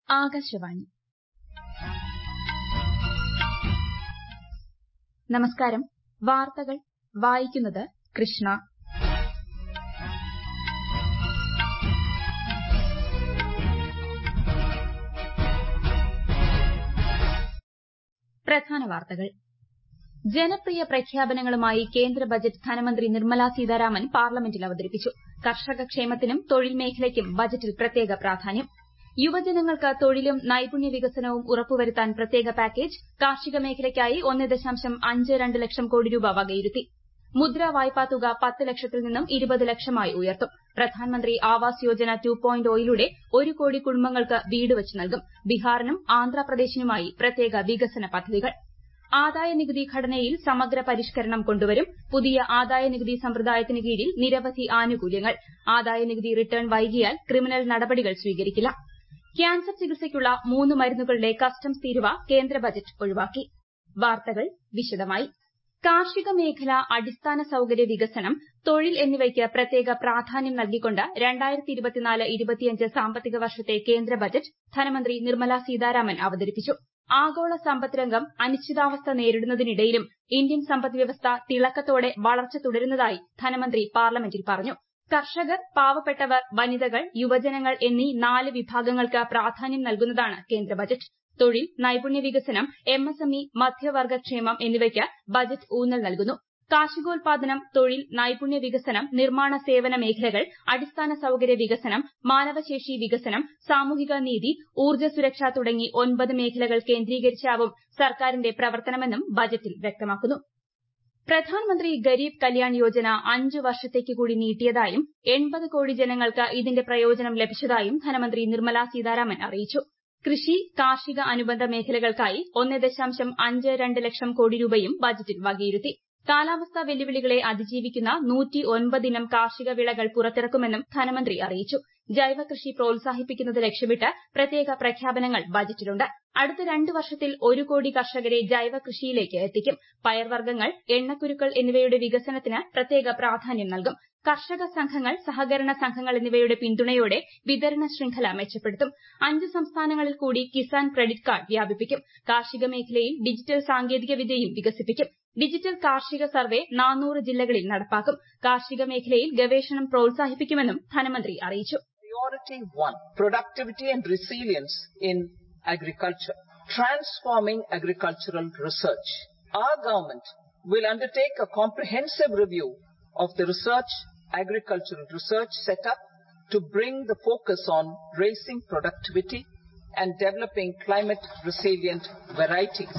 ആകാശവാണി നമസ്കാരം വാർത്തകൾ വായിക്കുന്നത് കൃഷ്ണ പ്രധാന വാർത്തകൾ ജനപ്രിയ പ്രഖ്യാപനങ്ങളുമായി കേന്ദ്ര ബജറ്റ് ധനമന്ത്രി നിർമ്മല സീതാരാമൻ പാർലമെന്റിൽ അവതരിപ്പിച്ചു കർഷക ക്ഷേമത്തിനും തൊഴിൽ മേഖലയ്ക്കും ബജറ്റിൽ പ്രത്യേക പ്രാധാന്യം യുവജനങ്ങൾക്ക് തൊഴിലും നൈപുണ്യ വികസനവും ഉറപ്പുവരുത്താൻ പ്രത്യേക പാക്കേജ് കാർഷിക മേഖലയ്ക്കായി ഒന്ന് ദശാംശം അഞ്ച് രണ്ട് ലക്ഷം കോടി രൂപ വകയിരുത്തി മുദ്രാ വായ്പാ തുക പത്ത് ലക്ഷത്തിൽ നിന്നും ഇരുപത് ലക്ഷമായി ഉയർത്തും പ്രധാൻമന്ത്രി ആവാസ് യോജന ടു പോയിന്റ് ഒയിലൂടെ ഒരു കോടി കുടുംബങ്ങൾക്ക് വീട് വച്ച് നൽകും ബീഹാറിനും ആന്ധ്രാപ്രദേശിനുമായി പ്രത്യേക വികസന പദ്ധതികൾ ആദായനികുതി ഘടനയിൽ സമഗ്ര പരിഷ്കരണം കൊണ്ടുവരും പുതിയ ആദായനികുതി സമ്പ്രദായത്തിന് കീഴിൽ നിരവധി ആനുകൂല്യങ്ങൾ ആദായനികുതി റിട്ടേൺ വൈകിയാൽ ക്രിമിനൽ നടപടികൾ സ്വീകരിക്കില്ല ക്യാൻസർ ചികിത്സയ്ക്കുള്ള മൂന്ന് മരുന്നുകളുടെ കസ്റ്റംസ് തീരുവ കേന്ദ്ര ബജറ്റ് ഒഴിവാക്കി വാർത്തകൾ വിശദമായി കാർഷിക മേഖല അടിസ്ഥാന സൌകര്യ വികസനം തൊഴിൽ എന്നിവയ്ക്ക് പ്രത്യേക പ്രാധാന്യം നൽകിക്കൊണ്ട് സാമ്പത്തിക വർഷത്തെ കേന്ദ്ര ബജറ്റ് ധനമന്ത്രി നിർമ്മല സീതാരാമൻ അവതരിപ്പിച്ചു ആഗോള സമ്പദ് രംഗം അനിശ്ചിതാവസ്ഥ നേരിടുന്നതിനിടയിലും ഇന്ത്യൻ സമ്പദ് വ്യവസ്ഥ തിളക്കത്തോടെ വളർച്ച തുടരുന്നതായി ധനമന്ത്രി പാർലമെന്റിൽ പറഞ്ഞു കർഷകർ പാവപ്പെട്ടവർ വനിതകൾ യുവജനങ്ങൾ എന്നീ നാല് വിഭാഗങ്ങൾക്ക് പ്രാധാന്യം നൽകുന്നതാണ് കേന്ദ്ര ബജറ്റ് തൊഴിൽ നൈപുണ്യ വികസനം എംഎസ്എംഇ മധ്യവർഗ ക്ഷേമം എന്നിവയ്ക്ക് ബജറ്റ് ഊന്നൽ നൽകുന്നു കാർഷികോൽപാദനം തൊഴിൽ നൈപുണ്യ വികസനം നിർമ്മാണ സേവന മേഖലകൾ അടിസ്ഥാന സൌകര്യ വികസനം മാനവശേഷി വികസനം സാമൂഹിക നീതി ഊർജ്ജ സുരക്ഷ തുടങ്ങി ഒൻപത് മേഖലകൾ കേന്ദ്രീകരിച്ചാവും സർക്കാരിന്റെ പ്രവർത്തനമെന്നും ബജറ്റിൽ വ്യക്തമാക്കുന്നു പ്രധാൻമന്ത്രി ഗരീബ് കല്യാൺ യോജന അഞ്ച് വർഷത്തേക്ക് കൂടി നീട്ടിയതായും എൺപത് കോടി ജനങ്ങൾക്ക് ഇതിന്റെ പ്രയോജനം ലഭിച്ചതായും ധനമന്ത്രി നിർമ്മല സീതാരാമൻ അറിയിച്ചു കൃഷി കാർഷിക അനുബന്ധ മേഖലകൾക്കായി ഒന്ന് ദശാംശം അഞ്ച് രണ്ട് ലക്ഷം കോടി രൂപയും ബജറ്റിൽ വകയിരുത്തി കാലാവസ്ഥാ വെല്ലുവിളികളെ അതിജീവിക്കുന്ന നൂറ്റി ഒൻപതിനം കാർഷിക വിളകൾ പുറത്തിറക്കുമെന്നും ധനമന്ത്രി അറിയിച്ചു ജൈവ കൃഷി പ്രോത്സാഹിപ്പിക്കുന്നത് ലക്ഷ്യമിട്ട് പ്രത്യേക പ്രഖ്യാപനങ്ങൾ ബജറ്റിലുണ്ട് അടുത്ത രണ്ട് വർഷത്തിൽ ഒരു കോടി കർഷകരെ ജൈവ കൃഷിയിലേക്ക് എത്തിക്കും പയർവർഗ്ഗങ്ങൾ എണ്ണക്കുരുക്കൾ എന്നിവയുടെ വികസനത്തിന് പ്രത്യേക പ്രാധാന്യം നൽകും കർഷക സംഘങ്ങൾ സഹകരണ സംഘങ്ങൾ എന്നിവയുടെ പിന്തുണയോടെ വിതരണ ശൃംഖല മെച്ചപ്പെടുത്തും അഞ്ച് സംസ്ഥാനങ്ങളിൽ കൂടി കിസാൻ ക്രെഡിറ്റ് കാർഡ് വ്യാപിപ്പിക്കും കാർഷിക മേഖലയിൽ ഡിജിറ്റൽ സാങ്കേതിക വിദ്യയും വികസിപ്പിക്കും ഡിജിറ്റൽ കാർഷിക സർവേ നാനൂറ് ജില്ലകളിൽ നടപ്പാക്കും കാർഷിക മേഖലയിൽ ഗവേഷണം പ്രോത്സാഹിപ്പിക്കുമെന്നും ധനമന്ത്രി അറിയിച്ചു Priority one, productivity and resilience in agriculture, transforming agricultural research. Our government will undertake a comprehensive review of the research, agricultural research setup to bring the focus on raising productivity and developing climate resilient varieties.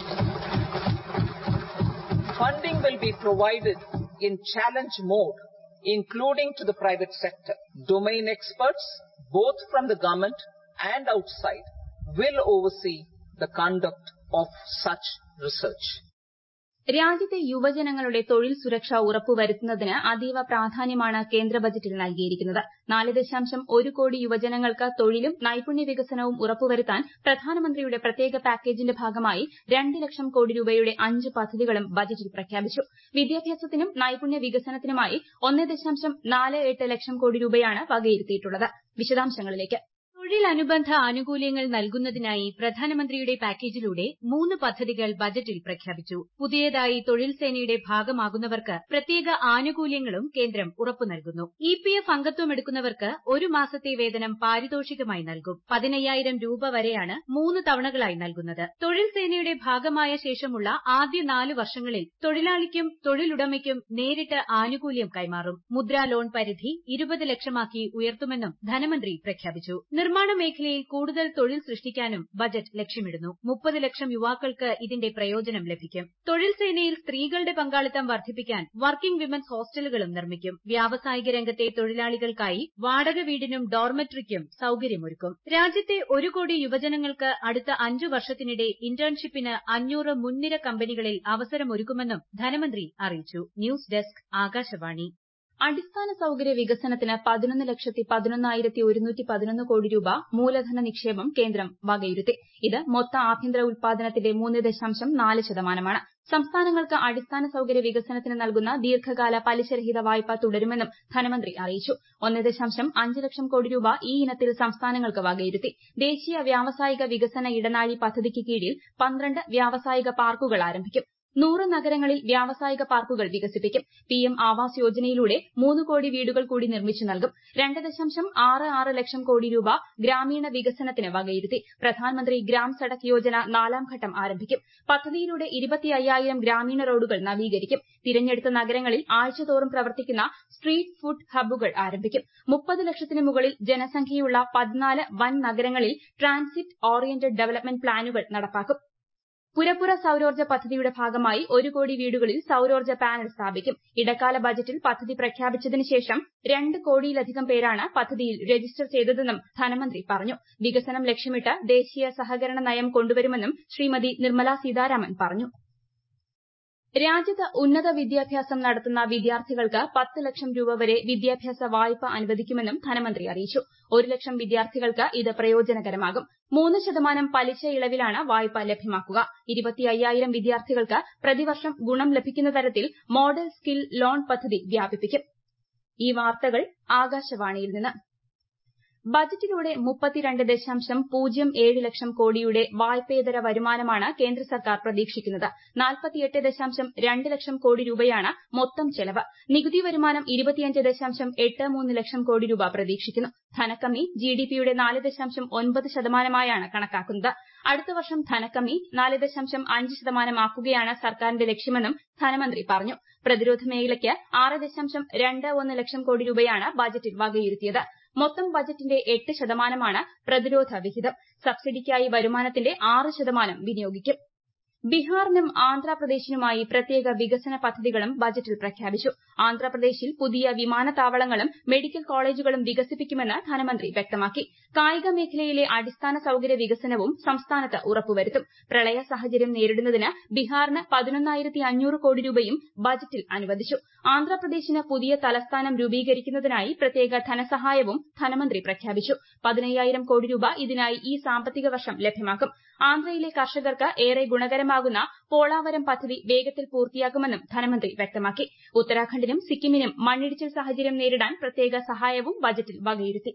Funding will be provided in challenge mode including to the private sector. Domain experts, both from the government and outside, will oversee the conduct of such research. രാജ്യത്തെ യുവജനങ്ങളുടെ തൊഴിൽ സുരക്ഷ ഉറപ്പുവരുത്തുന്നതിന് അതീവ പ്രാധാന്യമാണ് കേന്ദ്ര ബജറ്റിൽ നൽകിയിരിക്കുന്നത് നാല് ദശാംശം ഒരു കോടി യുവജനങ്ങൾക്ക് തൊഴിലും നൈപുണ്യ വികസനവും ഉറപ്പുവരുത്താൻ പ്രധാനമന്ത്രിയുടെ പ്രത്യേക പാക്കേജിന്റെ ഭാഗമായി രണ്ട് ലക്ഷം കോടി രൂപയുടെ അഞ്ച് പദ്ധതികളും ബജറ്റിൽ പ്രഖ്യാപിച്ചു വിദ്യാഭ്യാസത്തിനും നൈപുണ്യ വികസനത്തിനുമായി ഒന്ന് ദശാംശം നാല് എട്ട് ലക്ഷം കോടി രൂപയാണ് വകയിരുത്തിയിട്ടുള്ളത് വിശദാംശങ്ങളിലേക്ക് തൊഴിലനുബന്ധ ആനുകൂല്യങ്ങൾ നൽകുന്നതിനായി പ്രധാനമന്ത്രിയുടെ പാക്കേജിലൂടെ മൂന്ന് പദ്ധതികൾ ബജറ്റിൽ പ്രഖ്യാപിച്ചു പുതിയതായി തൊഴിൽ സേനയുടെ ഭാഗമാകുന്നവർക്ക് പ്രത്യേക ആനുകൂല്യങ്ങളും കേന്ദ്രം ഉറപ്പു നൽകുന്നു ഇ പി എഫ് അംഗത്വമെടുക്കുന്നവർക്ക് ഒരു മാസത്തെ വേതനം പാരിതോഷികമായി നൽകും പതിനയ്യായിരം രൂപ വരെയാണ് മൂന്ന് തവണകളായി നൽകുന്നത് തൊഴിൽ സേനയുടെ ഭാഗമായ ശേഷമുള്ള ആദ്യ നാല് വർഷങ്ങളിൽ തൊഴിലാളിക്കും തൊഴിലുടമയ്ക്കും നേരിട്ട് ആനുകൂല്യം കൈമാറും മുദ്രാ ലോൺ പരിധി ഇരുപത് ലക്ഷമാക്കി ഉയർത്തുമെന്നും ധനമന്ത്രി പ്രഖ്യാപിച്ചു നിർമ്മാണ മേഖലയിൽ കൂടുതൽ തൊഴിൽ സൃഷ്ടിക്കാനും ബജറ്റ് ലക്ഷ്യമിടുന്നു മുപ്പത് ലക്ഷം യുവാക്കൾക്ക് ഇതിന്റെ പ്രയോജനം ലഭിക്കും തൊഴിൽ സേനയിൽ സ്ത്രീകളുടെ പങ്കാളിത്തം വർദ്ധിപ്പിക്കാൻ വർക്കിംഗ് വിമൻസ് ഹോസ്റ്റലുകളും നിർമ്മിക്കും വ്യാവസായിക രംഗത്തെ തൊഴിലാളികൾക്കായി വാടക വീടിനും ഡോർമെട്രിക്കും സൌകര്യമൊരുക്കും രാജ്യത്തെ ഒരു കോടി യുവജനങ്ങൾക്ക് അടുത്ത അഞ്ചു വർഷത്തിനിടെ ഇന്റേൺഷിപ്പിന് അഞ്ഞൂറ് മുൻനിര കമ്പനികളിൽ അവസരമൊരുക്കുമെന്നും ധനമന്ത്രി അറിയിച്ചു ന്യൂസ് ഡെസ്ക് ആകാശവാണി അടിസ്ഥാന സൌകര്യ വികസനത്തിന് പതിനൊന്ന് ലക്ഷത്തി പതിനൊന്നായിരത്തി ഒരുന്നൂറ്റി പതിനൊന്ന് കോടി രൂപ മൂലധന നിക്ഷേപം കേന്ദ്രം വകയിരുത്തി ഇത് മൊത്ത ആഭ്യന്തര ഉൽപാദനത്തിന്റെ മൂന്ന് ദശാംശം നാല് ശതമാനമാണ് സംസ്ഥാനങ്ങൾക്ക് അടിസ്ഥാന സൌകര്യ വികസനത്തിന് നൽകുന്ന ദീർഘകാല പലിശരഹിത വായ്പ തുടരുമെന്നും ധനമന്ത്രി അറിയിച്ചു ഒന്ന് ദശാംശം അഞ്ച് ലക്ഷം കോടി രൂപ ഈ ഇനത്തിൽ സംസ്ഥാനങ്ങൾക്ക് വകയിരുത്തി ദേശീയ വ്യാവസായിക വികസന ഇടനാഴി പദ്ധതിക്ക് കീഴിൽ പന്ത്രണ്ട് വ്യാവസായിക പാർക്കുകൾ ആരംഭിക്കും നൂറ് നഗരങ്ങളിൽ വ്യാവസായിക പാർക്കുകൾ വികസിപ്പിക്കും പിഎം ആവാസ് യോജനയിലൂടെ മൂന്ന് കോടി വീടുകൾ കൂടി നിർമ്മിച്ചു നൽകും രണ്ട് ദശാംശം ആറ് ആറ് ലക്ഷം കോടി രൂപ ഗ്രാമീണ വികസനത്തിന് വകയിരുത്തി പ്രധാൻമന്ത്രി ഗ്രാം സഡക് യോജന നാലാം ഘട്ടം ആരംഭിക്കും പദ്ധതിയിലൂടെ ഇരുപത്തി അയ്യായിരം ഗ്രാമീണ റോഡുകൾ നവീകരിക്കും തിരഞ്ഞെടുത്ത നഗരങ്ങളിൽ ആഴ്ചതോറും പ്രവർത്തിക്കുന്ന സ്ട്രീറ്റ് ഫുഡ് ഹബ്ബുകൾ ആരംഭിക്കും മുപ്പത് ലക്ഷത്തിന് മുകളിൽ ജനസംഖ്യയുള്ള പതിനാല് വൻ നഗരങ്ങളിൽ ട്രാൻസിറ്റ് ഓറിയന്റഡ് ഡെവലപ്മെന്റ് പ്ലാനുകൾ നടപ്പാക്കും പുരപ്പുറ സൌരോർജ്ജ പദ്ധതിയുടെ ഭാഗമായി ഒരു കോടി വീടുകളിൽ സൌരോർജ്ജ പാനൽ സ്ഥാപിക്കും ഇടക്കാല ബജറ്റിൽ പദ്ധതി പ്രഖ്യാപിച്ചതിന് ശേഷം രണ്ട് കോടിയിലധികം പേരാണ് പദ്ധതിയിൽ രജിസ്റ്റർ ചെയ്തതെന്നും ധനമന്ത്രി പറഞ്ഞു വികസനം ലക്ഷ്യമിട്ട് ദേശീയ സഹകരണ നയം കൊണ്ടുവരുമെന്നും ശ്രീമതി നിർമ്മല സീതാരാമൻ പറഞ്ഞു രാജ്യത്ത് ഉന്നത വിദ്യാഭ്യാസം നടത്തുന്ന വിദ്യാർത്ഥികൾക്ക് പത്ത് ലക്ഷം രൂപ വരെ വിദ്യാഭ്യാസ വായ്പ അനുവദിക്കുമെന്നും ധനമന്ത്രി അറിയിച്ചു ഒരു ലക്ഷം വിദ്യാർത്ഥികൾക്ക് ഇത് പ്രയോജനകരമാകും മൂന്ന് ശതമാനം പലിശ ഇളവിലാണ് വായ്പ ലഭ്യമാക്കുക ഇരുപത്തി അയ്യായിരം വിദ്യാർത്ഥികൾക്ക് പ്രതിവർഷം ഗുണം ലഭിക്കുന്ന തരത്തിൽ മോഡൽ സ്കിൽ ലോൺ പദ്ധതി വ്യാപിപ്പിക്കും ഈ വാർത്തകൾ ആകാശവാണിയിൽ നിന്ന് ബജറ്റിലൂടെ മുപ്പത്തിരണ്ട് ദശാംശം പൂജ്യം ഏഴ് ലക്ഷം കോടിയുടെ വായ്പേതര വരുമാനമാണ് കേന്ദ്ര സർക്കാർ പ്രതീക്ഷിക്കുന്നത് നാൽപ്പത്തിയെട്ട് ദശാംശം രണ്ട് ലക്ഷം കോടി രൂപയാണ് മൊത്തം ചെലവ് നികുതി വരുമാനം ഇരുപത്തിയഞ്ച് ദശാംശം എട്ട് മൂന്ന് ലക്ഷം കോടി രൂപ പ്രതീക്ഷിക്കുന്നു ധനക്കമ്മി ജിഡിപിയുടെ നാല് ദശാംശം ഒൻപത് ശതമാനമായാണ് കണക്കാക്കുന്നത് അടുത്ത വർഷം ധനക്കമ്മി നാല് ദശാംശം അഞ്ച് ശതമാനമാക്കുകയാണ് സർക്കാരിന്റെ ലക്ഷ്യമെന്നും ധനമന്ത്രി പറഞ്ഞു പ്രതിരോധ മേഖലയ്ക്ക് ആറ് ദശാംശം രണ്ട് ഒന്ന് ലക്ഷം കോടി രൂപയാണ് ബജറ്റിൽ വകയിരുത്തിയത് മൊത്തം ബജറ്റിന്റെ എട്ട് ശതമാനമാണ് പ്രതിരോധ വിഹിതം സബ്സിഡിക്കായി വരുമാനത്തിന്റെ ആറ് ശതമാനം വിനിയോഗിക്കും ബീഹാറിനും ആന്ധ്രാപ്രദേശിനുമായി പ്രത്യേക വികസന പദ്ധതികളും ബജറ്റിൽ പ്രഖ്യാപിച്ചു ആന്ധ്രാപ്രദേശിൽ പുതിയ വിമാനത്താവളങ്ങളും മെഡിക്കൽ കോളേജുകളും വികസിപ്പിക്കുമെന്ന് ധനമന്ത്രി വ്യക്തമാക്കി കായിക മേഖലയിലെ അടിസ്ഥാന സൌകര്യ വികസനവും സംസ്ഥാനത്ത് ഉറപ്പുവരുത്തും പ്രളയ സാഹചര്യം നേരിടുന്നതിന് ബീഹാറിന് പതിനൊന്നായിരത്തി അഞ്ഞൂറ് കോടി രൂപയും ബജറ്റിൽ അനുവദിച്ചു ആന്ധ്രാപ്രദേശിന് പുതിയ തലസ്ഥാനം രൂപീകരിക്കുന്നതിനായി പ്രത്യേക ധനസഹായവും ധനമന്ത്രി പ്രഖ്യാപിച്ചു പതിനയ്യായിരം കോടി രൂപ ഇതിനായി ഈ സാമ്പത്തിക വർഷം ലഭ്യമാക്കും ആന്ധ്രയിലെ കർഷകർക്ക് ഏറെ ഗുണകരമാകുന്ന പോളാവരം പദ്ധതി വേഗത്തിൽ പൂർത്തിയാക്കുമെന്നും ധനമന്ത്രി വ്യക്തമാക്കി ഉത്തരാഖണ്ഡിനും സിക്കിമിനും മണ്ണിടിച്ചിൽ സാഹചര്യം നേരിടാൻ പ്രത്യേക സഹായവും ബജറ്റിൽ വകയിരുത്തി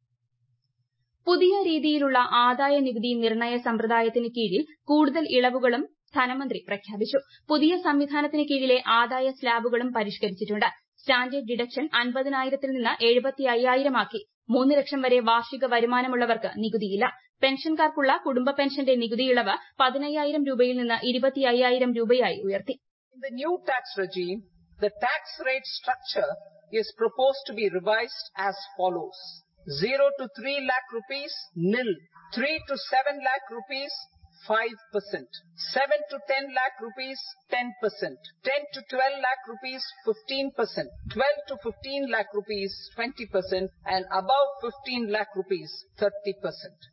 പുതിയ രീതിയിലുള്ള ആദായ നികുതി നിർണയ സമ്പ്രദായത്തിന് കീഴിൽ കൂടുതൽ ഇളവുകളും ധനമന്ത്രി പ്രഖ്യാപിച്ചു പുതിയ സംവിധാനത്തിന് കീഴിലെ ആദായ സ്ലാബുകളും പരിഷ്കരിച്ചിട്ടുണ്ട് സ്റ്റാൻഡേർഡ് ഡിഡക്ഷൻ അൻപതിനായിരത്തിൽ നിന്ന് എഴുപത്തി അയ്യായിരമാക്കി മൂന്ന് ലക്ഷം വരെ വാർഷിക വരുമാനമുള്ളവർക്ക് നികുതിയില്ല പെൻഷൻകാർക്കുള്ള കുടുംബ പെൻഷന്റെ നികുതി ഇളവ് പതിനയ്യായിരം രൂപയിൽ നിന്ന് ഇരുപത്തി അയ്യായിരം രൂപയായി ഉയർത്തി In the new tax regime, the tax rate structure is proposed to be revised as follows. 0 to 3 lakh rupees, nil. 3 to 7 lakh rupees, 5%. 7 to 10 lakh rupees, 10%. 10 to 12 lakh rupees, 15%. 12 to 15 lakh rupees, 20%. And above 15 lakh rupees, 30%.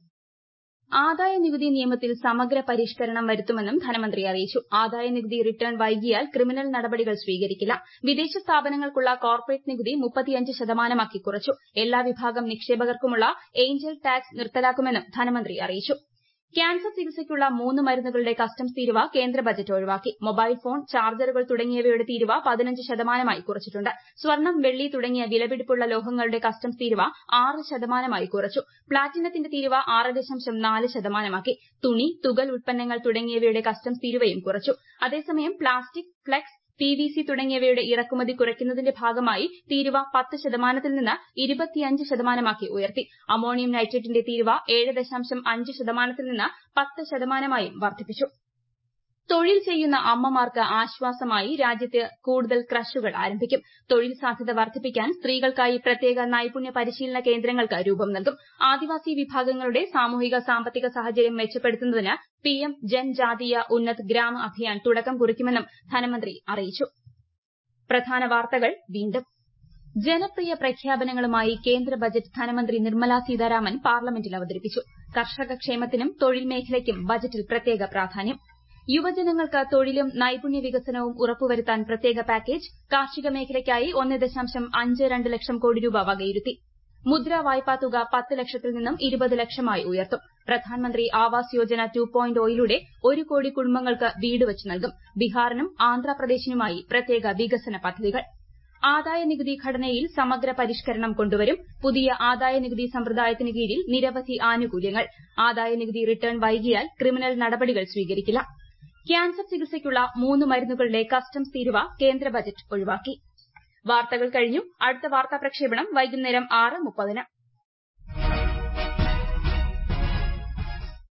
ആദായ നികുതി നിയമത്തിൽ സമഗ്ര പരിഷ്കരണം വരുത്തുമെന്നും ധനമന്ത്രി അറിയിച്ചു ആദായ നികുതി റിട്ടേൺ വൈകിയാൽ ക്രിമിനൽ നടപടികൾ സ്വീകരിക്കില്ല വിദേശ സ്ഥാപനങ്ങൾക്കുള്ള കോർപ്പറേറ്റ് നികുതി മുപ്പത്തിയഞ്ച് ശതമാനമാക്കി കുറച്ചു എല്ലാ വിഭാഗം നിക്ഷേപകർക്കുമുള്ള ഏഞ്ചൽ ടാക്സ് നിർത്തലാക്കുമെന്നും ധനമന്ത്രി അറിയിച്ചു ക്യാൻസർ ചികിത്സയ്ക്കുള്ള മൂന്ന് മരുന്നുകളുടെ കസ്റ്റംസ് തീരുവ കേന്ദ്ര ബജറ്റ് ഒഴിവാക്കി മൊബൈൽ ഫോൺ ചാർജറുകൾ തുടങ്ങിയവയുടെ തീരുവ പതിനഞ്ച് ശതമാനമായി കുറച്ചിട്ടുണ്ട് സ്വർണം വെള്ളി തുടങ്ങിയ വിലപിടിപ്പുള്ള ലോഹങ്ങളുടെ കസ്റ്റംസ് തീരുവ ആറ് ശതമാനമായി കുറച്ചു പ്ലാറ്റിനത്തിന്റെ തീരുവ ആറ് ദശാംശം നാല് ശതമാനമാക്കി തുണി തുകൽ ഉൽപ്പന്നങ്ങൾ തുടങ്ങിയവയുടെ കസ്റ്റംസ് തീരുവയും കുറച്ചു അതേസമയം plastic flex P V C തുടങ്ങിയവയുടെ ഇറക്കുമതി കുറയ്ക്കുന്നതിന്റെ ഭാഗമായി തീരുവ പത്ത് ശതമാനത്തിൽ നിന്ന് ഇരുപത്തിയഞ്ച് ശതമാനമാക്കി ഉയർത്തി അമോണിയം നൈട്രേറ്റിന്റെ തീരുവ ഏഴ് ദശാംശം അഞ്ച് ശതമാനത്തിൽ നിന്ന് പത്ത് ശതമാനമായും വർദ്ധിപ്പിച്ചു തൊഴിൽ ചെയ്യുന്ന അമ്മമാർക്ക് ആശ്വാസമായി രാജ്യത്ത് കൂടുതൽ ക്രഷുകൾ ആരംഭിക്കും തൊഴിൽ സാധ്യത വർദ്ധിപ്പിക്കാൻ സ്ത്രീകൾക്കായി പ്രത്യേക നൈപുണ്യ പരിശീലന കേന്ദ്രങ്ങൾക്ക് രൂപം നൽകും ആദിവാസി വിഭാഗങ്ങളുടെ സാമൂഹിക സാമ്പത്തിക സാഹചര്യം മെച്ചപ്പെടുത്തുന്നതിന് പിഎം ജൻജാതീയ ഉന്നത് ഗ്രാമ അഭിയാൻ തുടക്കം കുറിക്കുമെന്നും ധനമന്ത്രി അറിയിച്ചു പ്രധാന വാർത്തകൾ വീണ്ടും ജനപ്രിയ പ്രഖ്യാപനങ്ങളുമായി കേന്ദ്ര ബജറ്റ് ധനമന്ത്രി നിർമ്മല സീതാരാമൻ പാർലമെന്റിൽ അവതരിപ്പിച്ചു കർഷക ക്ഷേമത്തിനും തൊഴിൽ മേഖലയ്ക്കും ബജറ്റിൽ പ്രത്യേക പ്രാധാന്യം യുവജനങ്ങൾക്ക് തൊഴിലും നൈപുണ്യ വികസനവും ഉറപ്പുവരുത്താൻ പ്രത്യേക പാക്കേജ് കാർഷിക മേഖലയ്ക്കായി ഒന്ന് ദശാംശം അഞ്ച് രണ്ട് ലക്ഷം കോടി രൂപ വകയിരുത്തി മുദ്ര വായ്പാ തുക പത്ത് ലക്ഷത്തിൽ നിന്നും ഇരുപത് ലക്ഷമായി ഉയർത്തും പ്രധാൻമന്ത്രി ആവാസ് യോജന ടു പോയിന്റ് ഒയിലൂടെ ഒരു കോടി കുടുംബങ്ങൾക്ക് വീട് വച്ച് നൽകും ബീഹാറിനും ആന്ധ്രാപ്രദേശിനുമായി പ്രത്യേക വികസന പദ്ധതികൾ ആദായ നികുതി ഘടനയിൽ സമഗ്ര പരിഷ്കരണം കൊണ്ടുവരും പുതിയ ആദായ നികുതി സമ്പ്രദായത്തിന് കീഴിൽ നിരവധി ആനുകൂല്യങ്ങൾ ആദായ നികുതി റിട്ടേൺ വൈകിയാൽ ക്രിമിനൽ നടപടികൾ സ്വീകരിക്കില്ല ക്യാൻസർ ചികിത്സയ്ക്കുള്ള മൂന്ന് മരുന്നുകളുടെ കസ്റ്റംസ് തീരുവ കേന്ദ്ര ബജറ്റ് ഒഴിവാക്കി വാർത്തകൾ കഴിഞ്ഞു അടുത്ത വാർത്താ പ്രക്ഷേപണം വൈകുന്നേരം ആറ് മുപ്പതിന്